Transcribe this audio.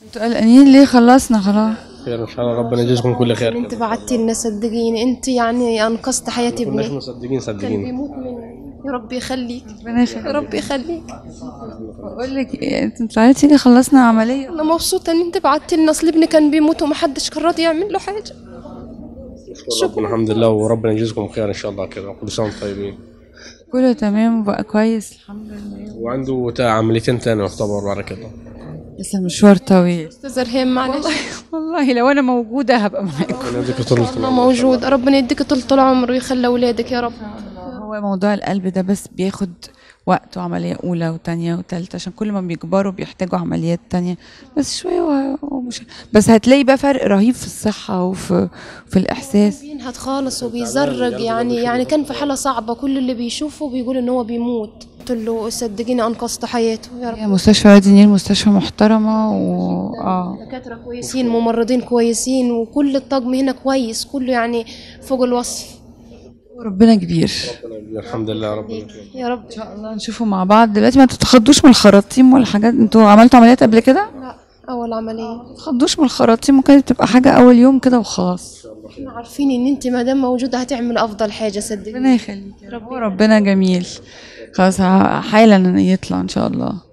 انتوا قلقانين ليه خلصنا خلاص خير ان شاء الله ربنا يجزيكم كل خير انت بعتي لنا صدقيني انت يعني انقذت حياة كناش ابني مصدقين كان صدقين بيموت مني يا رب يخليك ربنا يا يخليك رب يخليك بقول لك إيه، انتوا زعلتي ليه خلصنا عمليه انا مبسوطة ان انت بعتي لنا اصل ابني كان بيموت ومحدش كان راضي يعمل له حاجة ربنا الحمد لله وربنا يجزيكم خير ان شاء الله كده كل سنه وانتم طيبين كله تمام وبقى كويس الحمد لله وعنده تا- عمليتين تاني يعتبر بعد كده لسه المشوار طويل استاذ رهيم معلش والله لو انا موجوده هبقى معاكم ربنا يديك طول انا موجود ربنا يديك طول طول عمر ويخلي اولادك يا رب هو موضوع القلب ده بس بياخد وقت وعملية أولى وتانية وتالتة عشان كل ما بيكبروا بيحتاجوا عمليات تانية بس شوية وه- ومش بس هتلاقي بقى فرق رهيب في الصحة وفي في الإحساس بينهد خالص وبيزرق يعني يعني كان في حالة صعبة كل اللي بيشوفه بيقول ان هو بيموت قلت له صدقيني انقذت حياته يا رب هي مستشفى وادي النيل مستشفى محترمة و اه دكاترة كويسين ممرضين كويسين وكل الطقم هنا كويس كله يعني فوق الوصف ربنا كبير ربنا يديك الحمد لله ربنا يا رب إن شاء الله نشوفه مع بعض دلوقتي ما تتخضوش من الخراطيم والحاجات انتوا عملتوا عمليات قبل كده؟ لا اول عملية ما تتخضوش من الخراطيم ممكن تبقى حاجة أول يوم كده وخلاص احنا عارفين ان انت ما دام موجودة هتعمل افضل حاجة صدقني ربنا يخليك يا رب ربنا جميل خلاص ه- حالا يطلع إن شاء الله